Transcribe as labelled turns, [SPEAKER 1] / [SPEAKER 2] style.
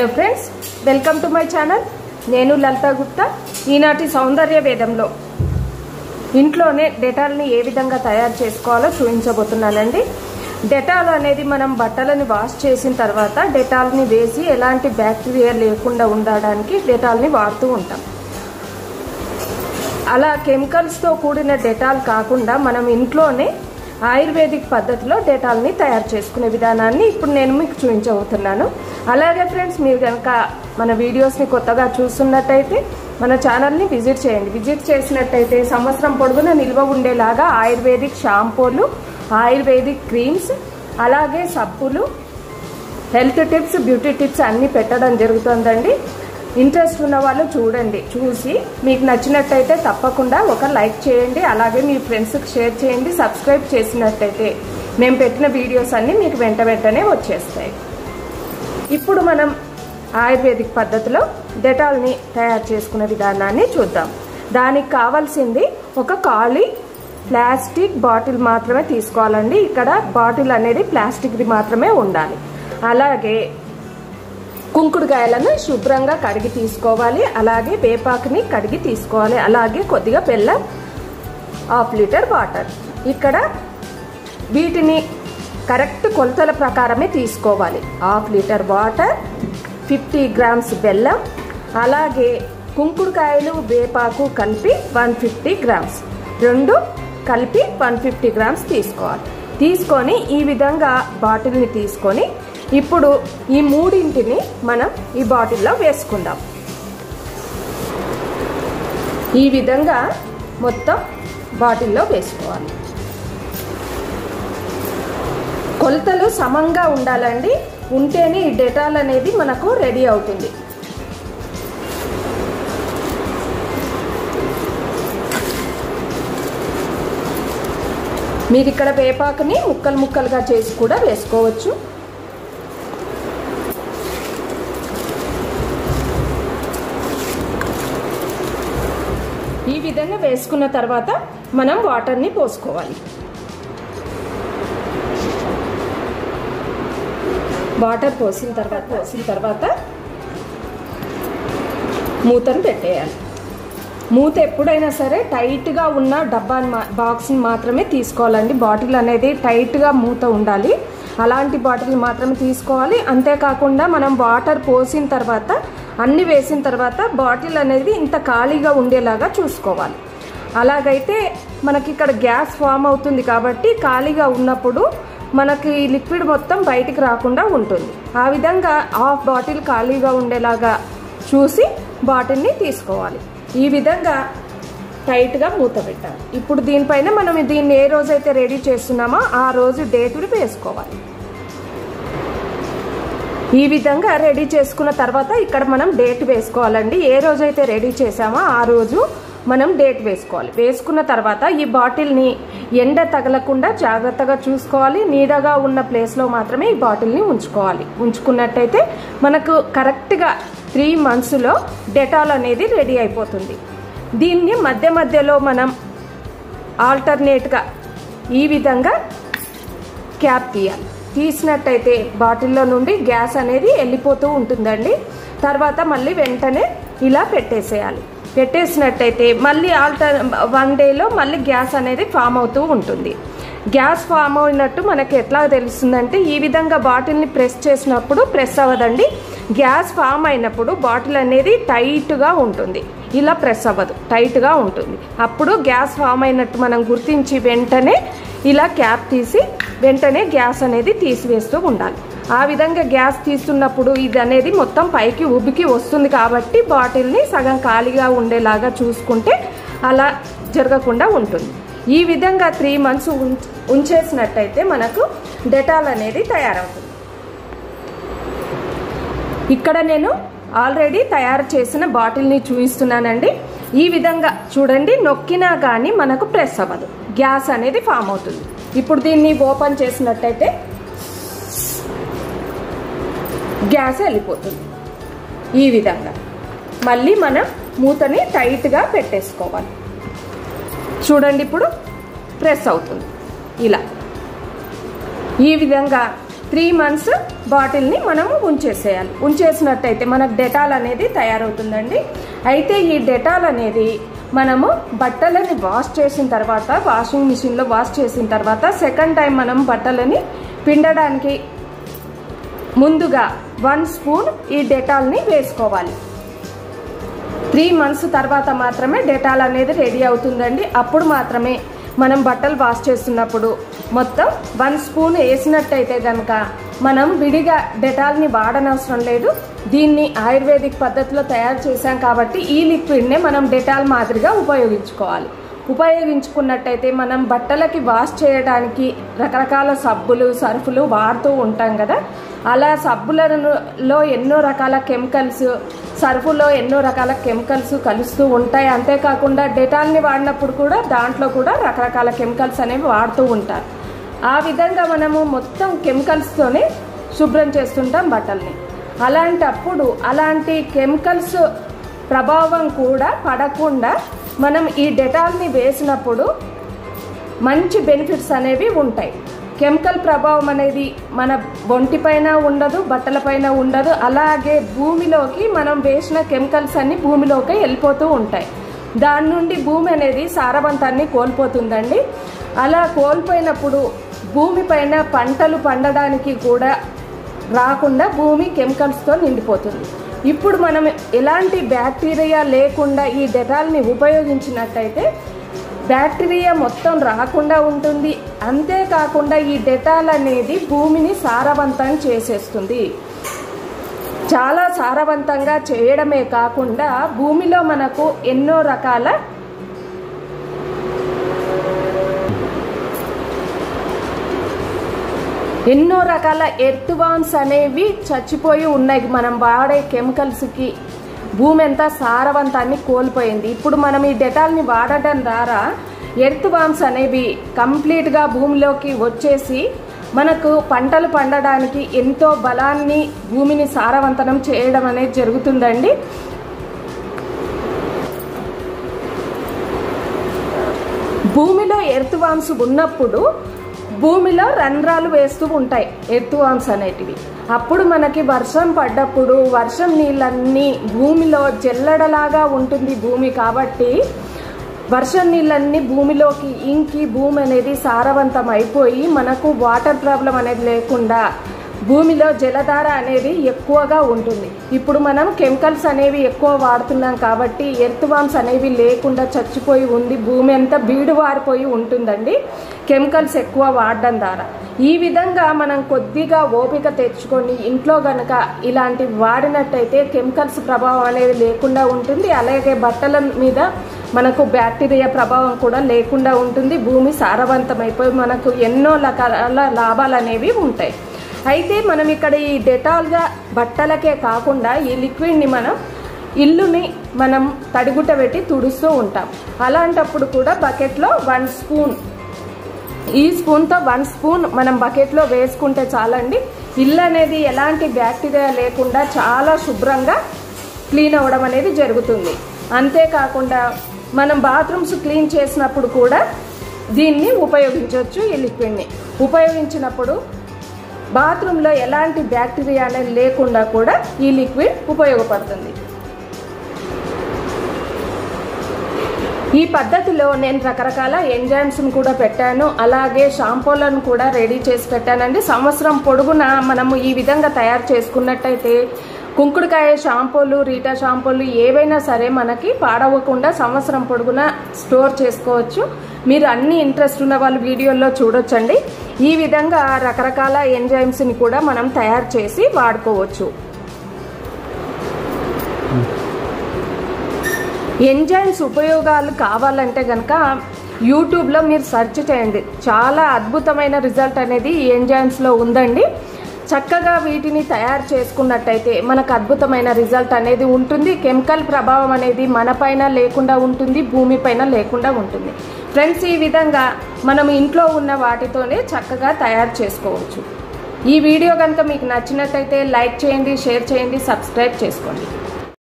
[SPEAKER 1] hello friends welcome to my channel నేను లలితా గుప్తా ఈనాటి సౌందర్య వేదంలో ఇంట్లోనే డెటాల్ని ఏ విధంగా తయారు చేసుకోవాలో చూపించబోతున్నానండి డెటాల్ అనేది మనం బట్టలని వాష్ చేసిన తర్వాత డెటాల్ని వేసి ఎలాంటి బ్యాక్టీరియా లేకుండా ఉండడానికి డెటాల్ని వాడుతూ ఉంటాం అలా కెమికల్స్తో కూడిన డెటాల్ కాకుండా మనం ఇంట్లోనే ఆయుర్వేదిక్ పద్ధతిలో డెటాల్ని తయారు చేసుకునే విధానాన్ని ఇప్పుడు నేను మీకు చూపించబోతున్నాను అలాగే ఫ్రెండ్స్ మీరు కనుక మన వీడియోస్ని కొత్తగా చూస్తున్నట్టయితే మన ఛానల్ని విజిట్ చేయండి విజిట్ చేసినట్టయితే సంవత్సరం పొడుగున నిల్వ ఉండేలాగా ఆయుర్వేదిక్ షాంపూలు ఆయుర్వేదిక్ క్రీమ్స్ అలాగే సబ్బులు హెల్త్ టిప్స్ బ్యూటీ టిప్స్ అన్నీ పెట్టడం జరుగుతుందండి ఇంట్రెస్ట్ ఉన్న వాళ్ళు చూడండి చూసి మీకు నచ్చినట్టయితే తప్పకుండా ఒక లైక్ చేయండి అలాగే మీ ఫ్రెండ్స్కి షేర్ చేయండి సబ్స్క్రైబ్ చేసినట్టయితే మేము పెట్టిన వీడియోస్ అన్నీ మీకు వెంట వెంటనే వచ్చేస్తాయి ఇప్పుడు మనం ఆయుర్వేదిక్ పద్ధతిలో డెటాల్ని తయారు చేసుకునే విధానాన్ని చూద్దాం దానికి కావాల్సింది ఒక ఖాళీ ప్లాస్టిక్ బాటిల్ మాత్రమే తీసుకోవాలండి ఇక్కడ బాటిల్ అనేది ప్లాస్టిక్ది మాత్రమే ఉండాలి అలాగే కుంకుడుకాయలను శుభ్రంగా కడిగి తీసుకోవాలి అలాగే వేపాకుని కడిగి తీసుకోవాలి అలాగే కొద్దిగా బెల్లం హాఫ్ లీటర్ వాటర్ ఇక్కడ వీటిని కరెక్ట్ కొలతల ప్రకారమే తీసుకోవాలి half litre water fifty grams బెల్లం అలాగే కుంకుడుకాయలు వేపాకు కలిపి వన్ ఫిఫ్టీ గ్రామ్స్ రెండు కలిపి వన్ ఫిఫ్టీ గ్రామ్స్ తీసుకోవాలి తీసుకొని ఈ విధంగా బాటిల్ని తీసుకొని ఇప్పుడు ఈ మూడింటిని మనం ఈ బాటిల్లో వేసుకుందాం ఈ విధంగా మొత్తం బాటిల్లో వేసుకోవాలి కొలతలు సమంగా ఉండాలండి ఉంటేనే ఈ డెటాల్ అనేది మనకు రెడీ అవుతుంది మీరు ఇక్కడ వేపాకుని ముక్కలు ముక్కలుగా చేసి కూడా వేసుకోవచ్చు ఈ విధంగా వేసుకున్న తర్వాత మనం వాటర్ని పోసుకోవాలి వాటర్ పోసిన తర్వాత పోసిన తర్వాత మూతను పెట్టేయాలి మూత ఎప్పుడైనా సరే టైట్గా ఉన్న డబ్బాని మా బాక్స్ని మాత్రమే తీసుకోవాలండి బాటిల్ అనేది టైట్గా మూత ఉండాలి అలాంటి బాటిల్ మాత్రమే తీసుకోవాలి అంతేకాకుండా మనం వాటర్ పోసిన తర్వాత అన్ని వేసిన తర్వాత బాటిల్ అనేది ఇంత ఖాళీగా ఉండేలాగా చూసుకోవాలి అలాగైతే మనకి ఇక్కడ గ్యాస్ ఫామ్ అవుతుంది కాబట్టి ఖాళీగా ఉన్నప్పుడు మనకి లిక్విడ్ మొత్తం బయటికి రాకుండా ఉంటుంది ఆ విధంగా హాఫ్ బాటిల్ ఖాళీగా ఉండేలాగా చూసి బాటిల్ని తీసుకోవాలి ఈ విధంగా టైట్గా మూత పెట్టాలి ఇప్పుడు దీనిపైన మనం దీన్ని ఏ రోజైతే రెడీ చేస్తున్నామో ఆ రోజు డేటుని వేసుకోవాలి ఈ విధంగా రెడీ చేసుకున్న తర్వాత ఇక్కడ మనం డేట్ వేసుకోవాలండి ఏ రోజైతే రెడీ చేసామో ఆ రోజు మనం డేట్ వేసుకోవాలి వేసుకున్న తర్వాత ఈ బాటిల్ని ఎండ తగలకుండా జాగ్రత్తగా చూసుకోవాలి నీడగా ఉన్న ప్లేస్లో మాత్రమే ఈ బాటిల్ని ఉంచుకోవాలి ఉంచుకున్నట్టయితే మనకు కరెక్ట్గా త్రీ మంత్స్లో డెటాల్ అనేది రెడీ అయిపోతుంది దీన్ని మధ్య మధ్యలో మనం ఆల్టర్నేట్గా ఈ విధంగా క్యాప్ తీయాలి తీసినట్టయితే బాటిల్లో నుండి గ్యాస్ అనేది వెళ్ళిపోతూ ఉంటుందండి తర్వాత మళ్ళీ వెంటనే ఇలా పెట్టేసేయాలి పెట్టేసినట్టయితే మళ్ళీ ఆల్టర్ వన్ డేలో మళ్ళీ గ్యాస్ అనేది ఫామ్ అవుతూ ఉంటుంది గ్యాస్ ఫామ్ అయినట్టు మనకి ఎట్లా తెలుస్తుందంటే ఈ విధంగా బాటిల్ని ప్రెస్ చేసినప్పుడు ప్రెస్ అవ్వదండి గ్యాస్ ఫామ్ అయినప్పుడు బాటిల్ అనేది టైట్గా ఉంటుంది ఇలా ప్రెస్ అవ్వదు టైట్గా ఉంటుంది అప్పుడు గ్యాస్ ఫామ్ అయినట్టు మనం గుర్తించి వెంటనే ఇలా క్యాప్ తీసి వెంటనే గ్యాస్ అనేది తీసివేస్తూ ఉండాలి ఆ విధంగా గ్యాస్ తీస్తున్నప్పుడు ఇది అనేది మొత్తం పైకి ఉబికి వస్తుంది కాబట్టి బాటిల్ని సగం ఖాళీగా ఉండేలాగా చూసుకుంటే అలా జరగకుండా ఉంటుంది ఈ విధంగా త్రీ మంత్స్ ఉంచేసినట్టయితే మనకు డెటాల్ అనేది తయారవుతుంది ఇక్కడ నేను ఆల్రెడీ తయారు చేసిన బాటిల్ని చూపిస్తున్నానండి ఈ విధంగా చూడండి నొక్కినా కానీ మనకు ప్రెస్ అవ్వదు గ్యాస్ అనేది ఫామ్ అవుతుంది ఇప్పుడు దీన్ని ఓపెన్ చేసినట్టయితే గ్యాస్ వెళ్ళిపోతుంది ఈ విధంగా మళ్ళీ మనం మూతని టైట్గా పెట్టేసుకోవాలి చూడండి ఇప్పుడు ప్రెస్ అవుతుంది ఇలా ఈ విధంగా త్రీ మంత్స్ బాటిల్ని మనము ఉంచేసేయాలి ఉంచేసినట్టయితే మనకు డెటాల్ అనేది తయారవుతుందండి అయితే ఈ డెటాల్ అనేది మనము బట్టలని వాష్ చేసిన తర్వాత వాషింగ్ మిషన్లో వాష్ చేసిన తర్వాత సెకండ్ టైం మనం బట్టలని పిండడానికి ముందుగా వన్ స్పూన్ ఈ డెటాల్ని వేసుకోవాలి త్రీ మంత్స్ తర్వాత మాత్రమే డెటాల్ అనేది రెడీ అవుతుందండి అప్పుడు మాత్రమే మనం బట్టలు వాష్ చేస్తున్నప్పుడు మొత్తం వన్ స్పూన్ వేసినట్టయితే కనుక మనం విడిగా డెటాల్ని వాడనవసరం లేదు దీన్ని ఆయుర్వేదిక్ పద్ధతిలో తయారు చేశాం కాబట్టి ఈ లిక్విడ్నే మనం డెటాల్ మాదిరిగా ఉపయోగించుకోవాలి ఉపయోగించుకున్నట్టయితే మనం బట్టలకి వాష్ చేయడానికి రకరకాల సబ్బులు సర్ఫులు వాడుతూ ఉంటాం కదా అలా సబ్బులలో ఎన్నో రకాల కెమికల్స్ సర్ఫులో ఎన్నో రకాల కెమికల్స్ కలుస్తూ ఉంటాయి అంతేకాకుండా డెటాల్ని వాడినప్పుడు కూడా దాంట్లో కూడా రకరకాల కెమికల్స్ అనేవి వాడుతూ ఉంటారు ఆ విధంగా మనము మొత్తం కెమికల్స్తోనే శుభ్రం చేస్తుంటాం బట్టల్ని అలాంటప్పుడు అలాంటి కెమికల్స్ ప్రభావం కూడా పడకుండా మనం ఈ డెటాల్ని వేసినప్పుడు మంచి బెనిఫిట్స్ అనేవి ఉంటాయి కెమికల్ ప్రభావం అనేది మన ఒంటిపైన ఉండదు బట్టలపైన ఉండదు అలాగే భూమిలోకి మనం వేసిన కెమికల్స్ అన్ని భూమిలోకి వెళ్ళిపోతూ ఉంటాయి దాని నుండి భూమి అనేది సారవంతాన్ని కోల్పోతుందండి అలా కోల్పోయినప్పుడు భూమిపైన పంటలు పండడానికి కూడా రాకుండా భూమి కెమికల్స్తో నిండిపోతుంది ఇప్పుడు మనం ఎలాంటి బ్యాక్టీరియా లేకుండా ఈ డెటాల్ని ఉపయోగించినట్టయితే బ్యాక్టీరియా మొత్తం రాకుండా ఉంటుంది అంతేకాకుండా ఈ డెటాల్ అనేది భూమిని సారవంతం చేసేస్తుంది చాలా సారవంతంగా చేయడమే కాకుండా భూమిలో మనకు ఎన్నో రకాల ఎన్నో రకాల ఎర్త్ వామ్స్ అనేవి చచ్చిపోయి ఉన్నాయి మనం వాడే కెమికల్స్కి భూమి అంతా సారవంతాన్ని కోల్పోయింది ఇప్పుడు మనం ఈ డెటాల్ని వాడటం ద్వారా ఎర్త్ వామ్స్ అనేవి కంప్లీట్గా భూమిలోకి వచ్చేసి మనకు పంటలు పండడానికి ఎంతో బలాన్ని భూమిని సారవంతనం చేయడం అనేది జరుగుతుందండి భూమిలో ఎర్త్ వామ్స్ ఉన్నప్పుడు భూమిలో రంధ్రాలు వేస్తూ ఉంటాయి ఎర్త్ వామ్స్ అనేటివి అప్పుడు మనకి వర్షం పడ్డప్పుడు వర్షం నీళ్ళన్నీ భూమిలో జల్లడలాగా ఉంటుంది భూమి కాబట్టి వర్షం నీళ్ళన్నీ భూమిలోకి ఇంకి భూమి అనేది సారవంతం అయిపోయి మనకు వాటర్ ప్రాబ్లం అనేది లేకుండా భూమిలో జలధార అనేది ఎక్కువగా ఉంటుంది ఇప్పుడు మనం కెమికల్స్ అనేవి ఎక్కువ వాడుతున్నాం కాబట్టి ఎర్త్ వామ్స్ అనేవి లేకుండా చచ్చిపోయి ఉంది భూమి అంతా బీడు వారిపోయి ఉంటుందండి కెమికల్స్ ఎక్కువ వాడడం ద్వారా ఈ విధంగా మనం కొద్దిగా ఓపిక తెచ్చుకొని ఇంట్లో గనక ఇలాంటి వాడినట్టయితే కెమికల్స్ ప్రభావం అనేది లేకుండా ఉంటుంది అలాగే బట్టల మీద మనకు బ్యాక్టీరియా ప్రభావం కూడా లేకుండా ఉంటుంది భూమి సారవంతమైపోయి మనకు ఎన్నో రకాల లాభాలు అనేవి ఉంటాయి అయితే మనం ఇక్కడ ఈ డెటాల్గా బట్టలకే కాకుండా ఈ లిక్విడ్ని మనం ఇల్లుని మనం తడిగుట్ట పెట్టి తుడుస్తూ ఉంటాం అలాంటప్పుడు కూడా బకెట్లో వన్ స్పూన్ ఈ స్పూన్తో వన్ స్పూన్ మనం బకెట్లో వేసుకుంటే చాలండి ఇల్లు అనేది ఎలాంటి బ్యాక్టీరియా లేకుండా చాలా శుభ్రంగా క్లీన్ అవ్వడం అనేది జరుగుతుంది అంతేకాకుండా మనం బాత్రూమ్స్ క్లీన్ చేసినప్పుడు కూడా దీన్ని ఉపయోగించవచ్చు ఈ లిక్విడ్ని ఉపయోగించినప్పుడు బాత్రూంలో ఎలాంటి బ్యాక్టీరియా అనేది లేకుండా కూడా ఈ లిక్విడ్ ఉపయోగపడుతుంది ఈ పద్ధతిలో నేను రకరకాల ఎంజైమ్స్ని కూడా పెట్టాను అలాగే షాంపూలను కూడా రెడీ చేసి పెట్టానండి సంవత్సరం పొడుగున మనము ఈ విధంగా తయారు చేసుకున్నట్టయితే కుంకుడుకాయ షాంపూలు రీటా షాంపూలు ఏవైనా సరే మనకి పాడవకుండా సంవత్సరం పొడుగున స్టోర్ చేసుకోవచ్చు మీరు అన్ని ఇంట్రెస్ట్ ఉన్న వాళ్ళు వీడియోల్లో చూడొచ్చండి ఈ విధంగా రకరకాల ఎంజైమ్స్ని కూడా మనం తయారు చేసి వాడుకోవచ్చు ఎంజైమ్స్ ఉపయోగాలు కావాలంటే కనుక యూట్యూబ్లో మీరు సెర్చ్ చేయండి చాలా అద్భుతమైన రిజల్ట్ అనేది ఈ ఎంజైమ్స్లో ఉందండి చక్కగా వీటిని తయారు చేసుకున్నట్టయితే మనకు అద్భుతమైన రిజల్ట్ అనేది ఉంటుంది కెమికల్ ప్రభావం అనేది మనపైన లేకుండా ఉంటుంది భూమిపైన లేకుండా ఉంటుంది ఫ్రెండ్స్ ఈ విధంగా మనం ఇంట్లో ఉన్న వాటితోనే చక్కగా తయారు చేసుకోవచ్చు ఈ వీడియో కనుక మీకు నచ్చినట్టయితే లైక్ చేయండి షేర్ చేయండి సబ్స్క్రైబ్ చేసుకోండి